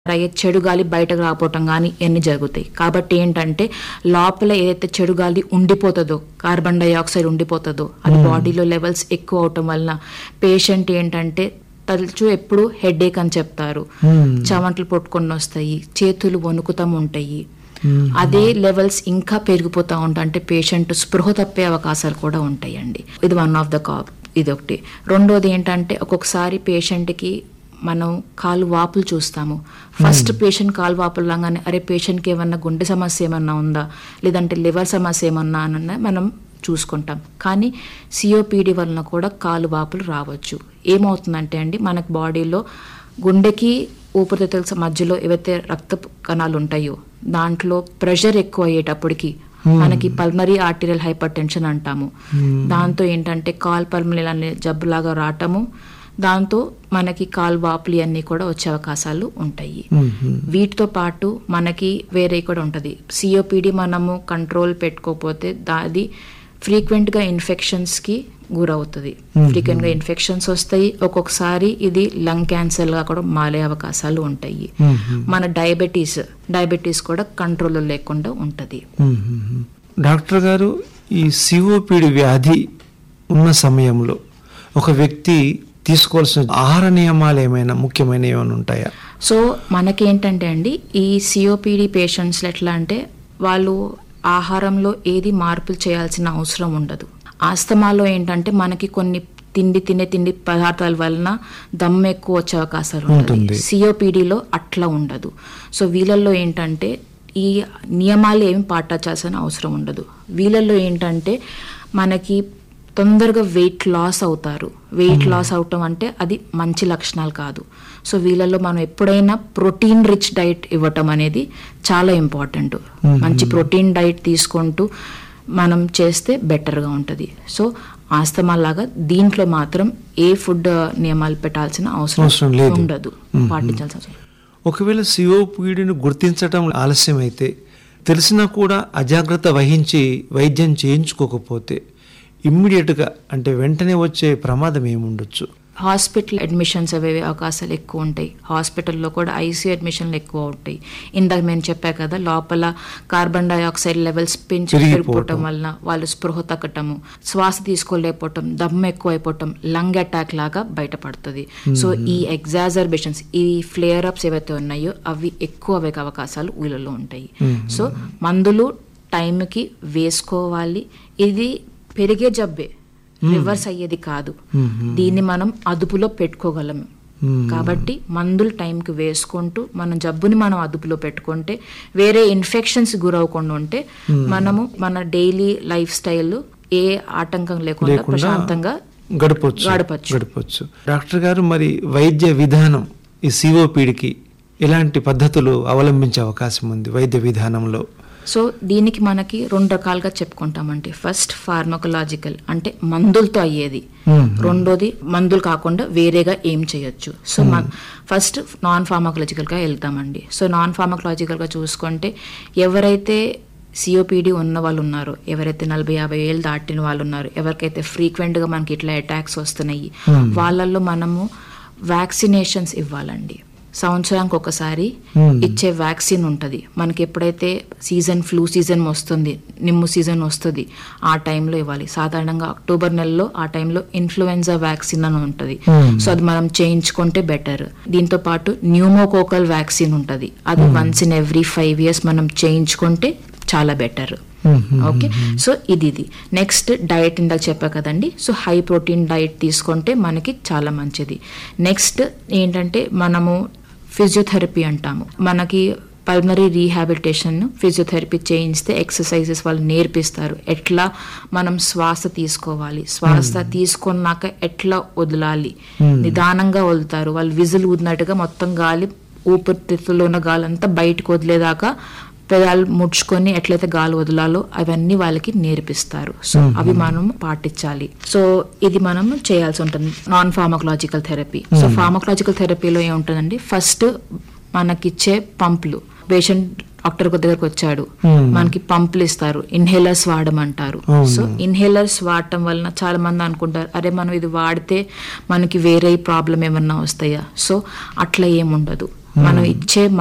అయ్యే చెడు గాలి బయటకు రాకపోవటం కానీ ఇవన్నీ జరుగుతాయి కాబట్టి ఏంటంటే లోపల ఏదైతే చెడు గాలి ఉండిపోతుందో కార్బన్ డైఆక్సైడ్ ఉండిపోతుందో అది బాడీలో లెవెల్స్ ఎక్కువ అవటం వలన పేషెంట్ ఏంటంటే తరచూ ఎప్పుడు హెడేక్ అని చెప్తారు చెమటలు పొట్టుకొని వస్తాయి చేతులు వణుకుతాం ఉంటాయి అదే లెవెల్స్ ఇంకా పెరిగిపోతూ ఉంటాయి అంటే పేషెంట్ స్పృహ తప్పే అవకాశాలు కూడా ఉంటాయండి ఇది వన్ ఆఫ్ ద కాప్ ఇది ఒకటి రెండోది ఏంటంటే ఒక్కొక్కసారి పేషెంట్కి మనం కాలు వాపులు చూస్తాము ఫస్ట్ పేషెంట్ కాలు వాపులు రాగానే అరే పేషెంట్కి ఏమన్నా గుండె సమస్య ఏమన్నా ఉందా లేదంటే లివర్ సమస్య ఏమన్నా అని మనం చూసుకుంటాం కానీ సిఓపిడి వలన కూడా కాలు వాపులు రావచ్చు ఏమవుతుందంటే అండి మనకు బాడీలో గుండెకి ఊపిరితిత్తుల మధ్యలో ఏవైతే రక్త కణాలు ఉంటాయో దాంట్లో ప్రెషర్ ఎక్కువ అయ్యేటప్పటికి మనకి పల్మరీ ఆర్టీరియల్ హైపర్ టెన్షన్ అంటాము దాంతో ఏంటంటే కాల్ పల్మరీ అనే జబ్బులాగా రావటము దాంతో మనకి కాల్ వాపులు అన్నీ కూడా వచ్చే అవకాశాలు ఉంటాయి వీటితో పాటు మనకి వేరే కూడా ఉంటుంది సిఓపిడి మనము కంట్రోల్ పెట్టుకోకపోతే దాది ఫ్రీక్వెంట్గా ఇన్ఫెక్షన్స్కి గురవుతుంది ఫ్రీక్వెంట్గా ఇన్ఫెక్షన్స్ వస్తాయి ఒక్కొక్కసారి ఇది లంగ్ క్యాన్సర్గా కూడా మారే అవకాశాలు ఉంటాయి మన డయాబెటీస్ డయాబెటీస్ కూడా కంట్రోల్లో లేకుండా ఉంటుంది డాక్టర్ గారు ఈ సిఓపిడి వ్యాధి ఉన్న సమయంలో ఒక వ్యక్తి తీసుకోవాల్సిన ఆహార నియమాలు ఏమైనా ముఖ్యమైన ఏమైనా ఉంటాయా సో మనకేంటంటే అండి ఈ సిఓపిడి పేషెంట్స్లో ఎట్లా అంటే వాళ్ళు ఆహారంలో ఏది మార్పులు చేయాల్సిన అవసరం ఉండదు ఆస్తమాలో ఏంటంటే మనకి కొన్ని తిండి తినే తిండి పదార్థాల వలన దమ్ము ఎక్కువ వచ్చే అవకాశాలు ఉంటుంది ఉంటుంది. సిఓపిడిలో అట్లా ఉండదు సో వీళ్ళల్లో ఏంటంటే ఈ నియమాలు ఏమి పాటించాల్సిన అవసరం ఉండదు వీళ్ళల్లో ఏంటంటే మనకి తొందరగా వెయిట్ లాస్ అవుతారు వెయిట్ లాస్ అవటం అంటే అది మంచి లక్షణాలు కాదు సో వీళ్ళల్లో మనం ఎప్పుడైనా ప్రోటీన్ రిచ్ డైట్ ఇవ్వటం అనేది చాలా ఇంపార్టెంట్ మంచి ప్రోటీన్ డైట్ తీసుకుంటూ మనం చేస్తే బెటర్గా ఉంటుంది సో ఆస్తమా లాగా దీంట్లో మాత్రం ఏ ఫుడ్ నియమాలు పెట్టాల్సిన అవసరం అవసరం లేదు. ఉండదు పాటించాల్సిన అవసరం ఒకవేళ సిఓపిడిని గుర్తించటం ఆలస్యమైతే తెలిసినా కూడా అజాగ్రత్త వహించి వైద్యం చేయించుకోకపోతే ఇమ్మీడియట్గా అంటే వెంటనే వచ్చే ప్రమాదం ఏముండొచ్చు హాస్పిటల్ అడ్మిషన్స్ అవి అవకాశాలు ఎక్కువ ఉంటాయి హాస్పిటల్లో కూడా ఐసీయూ అడ్మిషన్లు ఎక్కువ ఉంటాయి ఇందాక నేను చెప్పా కదా లోపల కార్బన్ డైఆక్సైడ్ లెవెల్స్ పెంచి పెరిగిపోవటం. పెరిగిపోవటం వలన వాళ్ళు స్పృహ తగ్గటము శ్వాస తీసుకోలేకపోవటం దమ్ము ఎక్కువ అయిపోవటం లంగ్ అటాక్ లాగా బయటపడుతుంది సో ఈ ఎగ్జాజర్బేషన్స్ ఈ ఫ్లేయర్ అప్స్ ఏవైతే ఉన్నాయో అవి ఎక్కువ అయ్యే అవకాశాలు వీళ్ళలో ఉంటాయి సో మందులు టైంకి వేసుకోవాలి ఇది పెరిగే జబ్బే రివర్స్ అయ్యేది కాదు దీన్ని మనం అదుపులో పెట్టుకోగలము కాబట్టి మందులు టైంకి వేసుకుంటూ మన జబ్బుని మనం అదుపులో పెట్టుకుంటే వేరే ఇన్ఫెక్షన్స్ గురవకుండా ఉంటే మనము మన డైలీ లైఫ్ స్టైల్ ఏ ఆటంకం లేకుండా లేకుండా ప్రశాంతంగా గడపొచ్చు గడపొచ్చు. గడపొచ్చు డాక్టర్ గారు మరి వైద్య విధానం ఈ సిఓపిడికి ఎలాంటి పద్ధతులు అవలంబించే అవకాశం ఉంది వైద్య విధానంలో సో దీనికి మనకి రెండు రకాలుగా చెప్పుకుంటామండి ఫస్ట్ ఫార్మకలాజికల్ అంటే మందులతో అయ్యేది రెండోది మందులు కాకుండా వేరేగా ఏం చేయొచ్చు సో మన ఫస్ట్ నాన్ ఫార్మకలాజికల్గా వెళ్తామండి సో నాన్ ఫార్మకలాజికల్గా చూసుకుంటే ఎవరైతే సిఓపిడి ఉన్న వాళ్ళు ఉన్నారో ఎవరైతే నలభై యాభై ఏళ్ళు దాటిన వాళ్ళు ఉన్నారు ఎవరికైతే ఫ్రీక్వెంట్గా మనకి ఇట్లా అటాక్స్ వస్తున్నాయి వాళ్ళల్లో మనము వ్యాక్సినేషన్స్ ఇవ్వాలండి సంవత్సరానికి ఒకసారి ఇచ్చే వ్యాక్సిన్ ఉంటుంది మనకి ఎప్పుడైతే సీజన్ ఫ్లూ సీజన్ వస్తుంది నిమ్ము సీజన్ వస్తుంది ఆ టైంలో ఇవ్వాలి సాధారణంగా అక్టోబర్ నెలలో ఆ టైంలో ఇన్ఫ్లుయెన్జా వ్యాక్సిన్ అని ఉంటుంది సో అది మనం చేయించుకుంటే బెటర్ దీంతో పాటు న్యూమోకోకల్ వ్యాక్సిన్ ఉంటుంది అది once in every five years మనం చేయించుకుంటే చాలా బెటర్ ఓకే సో ఇది ఇది నెక్స్ట్ డయట్ ఇందాక చెప్పా కదండి సో హై ప్రోటీన్ డైట్ తీసుకుంటే మనకి చాలా మంచిది నెక్స్ట్ ఏంటంటే మనము ఫిజియోథెరపీ అంటాము మనకి పల్మరీ రీహాబిలిటేషన్ ఫిజియోథెరపీ చేయిస్తే ఎక్సర్సైజెస్ వాళ్ళు నేర్పిస్తారు ఎట్లా మనం శ్వాస తీసుకోవాలి శ్వాస తీసుకున్నాక ఎట్లా వదలాలి నిదానంగా వదులుతారు వాళ్ళు విజిల్ ఊదినట్టుగా మొత్తం గాలి ఊపిరితిత్తుల్లో ఉన్న గాలి అంతా బయటకు వదిలేదాకా పెదాలు ముడుచుకొని ఎట్లయితే గాలి వదలాలో అవన్నీ వాళ్ళకి నేర్పిస్తారు సో అవి మనం పాటించాలి సో ఇది మనం చేయాల్సి ఉంటుంది non pharmacological therapy so pharmacological థెరపీలో ఏముంటుందండి ఫస్ట్ మనకిచ్చే పంపులు పేషెంట్ డాక్టర్ దగ్గరకు వచ్చాడు మనకి పంపులు ఇస్తారు ఇన్హేలర్స్ వాడమంటారు సో ఇన్హేలర్స్ వాడటం వలన చాలా మంది అనుకుంటారు అరే మనం ఇది వాడితే మనకి వేరే ప్రాబ్లం ఏమన్నా వస్తాయా సో అట్లా ఏముండదు మనం ఇచ్చే